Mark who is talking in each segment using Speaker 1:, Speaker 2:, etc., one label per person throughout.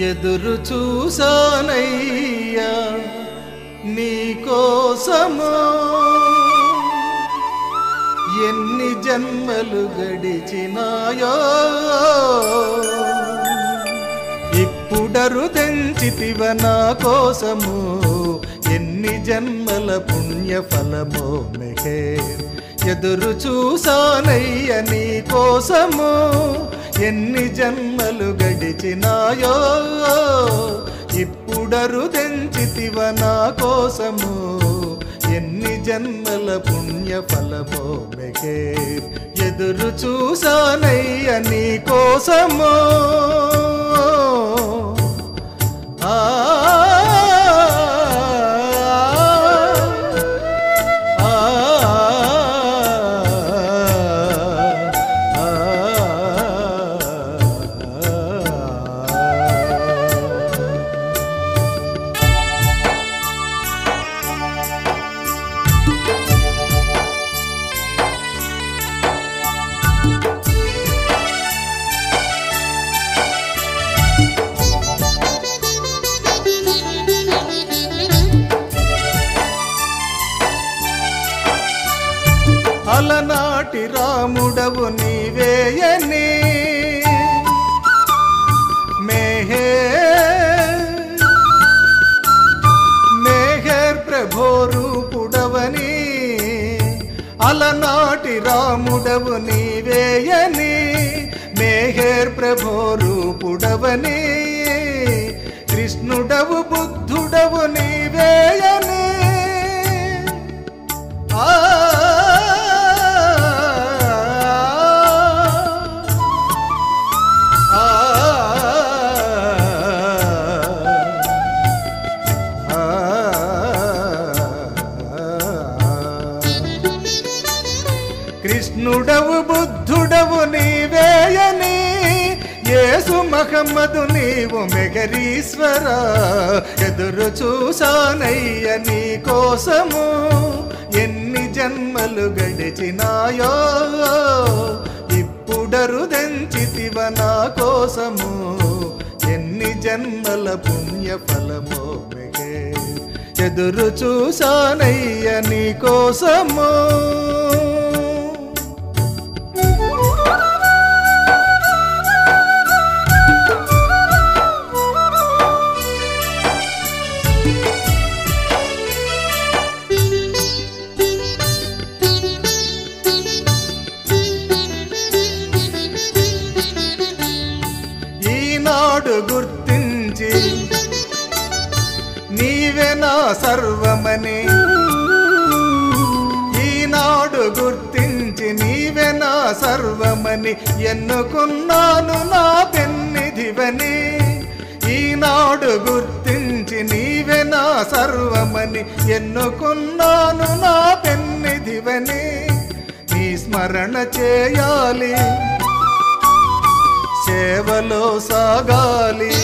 Speaker 1: ఎదురు చూసానయ్యా నీకోసము ఎన్ని జన్మలు గడిచినాయో ఇప్పుడరు తెంచితివ నా కోసము ఎన్ని జన్మల పుణ్య ఫలమో మెహే ఎదురు చూసానయ్య నీ కోసము ఎన్ని జన్మలు గడిచినాయో ఇప్పుడరు తెంచితివ నా కోసము ఎన్ని జన్మల పుణ్య ఫలమో మెహే ఎదురు చూసానయ్య నీ కోసము ఆ ఆ అలనాటి రాముడవు నీవేయని మేహే మేఘర్ ప్రభో రూపుడవని అలనాటి రాముడవు నీవేయని మేఘర్ ప్రభో రూపుడవని కృష్ణుడవు బుద్ధుడవు నీవేయని ఆ కృష్ణుడవు బుద్ధుడవు నీవేయని యేసు మహమ్మదు నీవు మెగరీశ్వర ఎదురు చూసానయ్య నీ కోసము ఎన్ని జన్మలు గడిచినాయో ఇప్పుడరు దెంచితివ నా కోసము ఎన్ని జన్మల పుణ్య ఫలమో మెగే ఎదురు చూసానయ్య నీ కోసము ఈనాడు గుర్తించి నీవే నా సర్వమని ఈనాడు గుర్తించి నీవే నా సర్వమని ఎన్నుకున్నాను నా పెన్నిధివని ఈనాడు గుర్తించి నీవే నా సర్వమని ఎన్నుకున్నాను నా పెన్నిధివని నీ స్మరణ చేయాలి సేవలో సాగాలి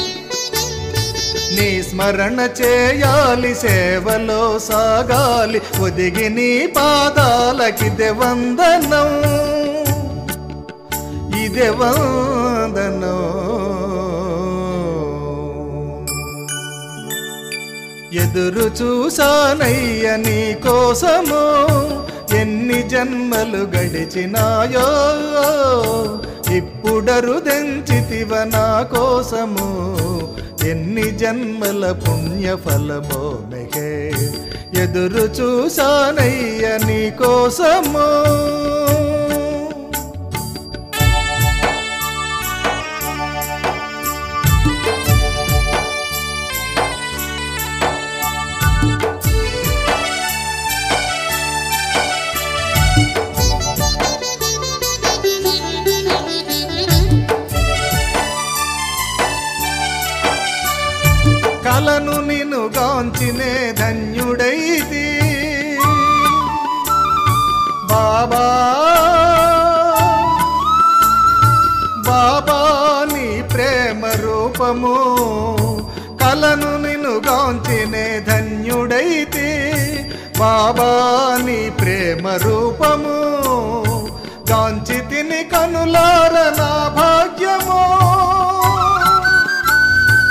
Speaker 1: నీ స్మరణ చేయాలి సేవలో సాగాలి ఒదిగి నీ పాదాలకిదే వందనం ఇదే వందనం ఎదురు చూసానయ్య నీ కోసము ఎన్ని జన్మలు గడిచినాయో ఇప్పుడరు దెంచితివ నా కోసము ఎన్ని జన్మల పుణ్య ఫలమో మెహే ఎదురు చూసానయ్య నీ కోసము కలను నిన్ను గాంచినే ధన్యుడైతి బాబా బాబా నీ ప్రేమ రూపము కలను నిన్ను గాంచినే ధన్యుడైతి బాబా నీ ప్రేమ రూపము గాంచి తిని కనులార నా భాగ్యము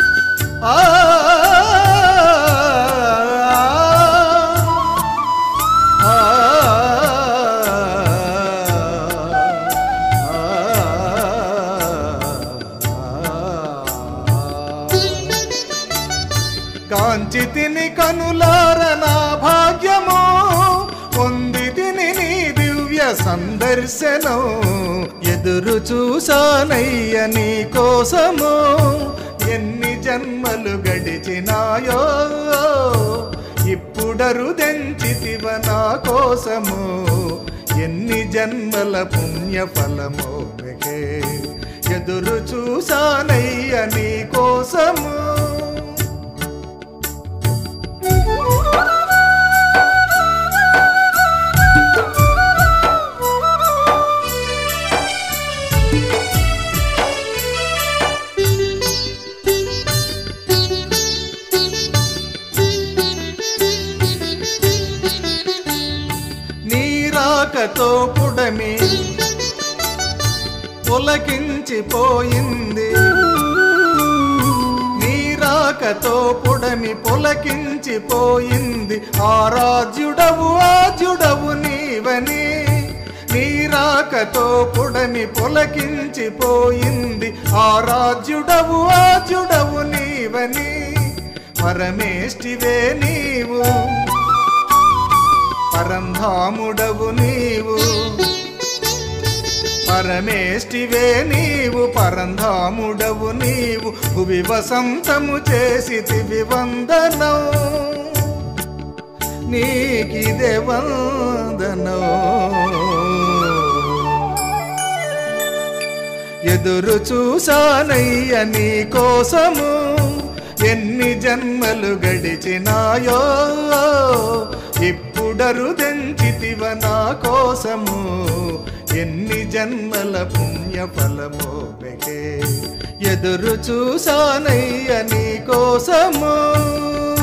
Speaker 1: కనులార నా భాగ్యము పొంది తిని నీ దివ్య సందర్శనం ఎదురు చూసానయ్య నీ కోసము ఎన్ని జన్మలు గడిచినాయో ఇప్పుడరు దెంచితివ నా కోసము ఎన్ని జన్మల పుణ్య ఫలమో మిగే ఎదురు చూసానయ్య నీ కోసము నీ రాకతో పుడమి పులకించిపోయింది నీ రాకతో పుడమి పులకించిపోయింది ఆరాధ్యుడవు ఆద్యుడవు నీవని నీ రాకతో పుడమి పులకించిపోయింది ఆరాధ్యుడవు ఆద్యుడవు నీవని పరమేష్టివే నీవు పరంధాముడవు నీవు పరమేష్టివే నీవు పరంధాముడవు నీవు భువి వసంతము చేసి వందనం నీకిదే వందనం ఎదురు చూసానయ్య నీ కోసము ఎన్ని జన్మలు గడిచినాయో ఇప్పుడరు దెంచితివ నా కోసము ఎన్ని జన్మల పుణ్య ఫలమో బెకే ఎదురు చూసానయ్య నీ కోసము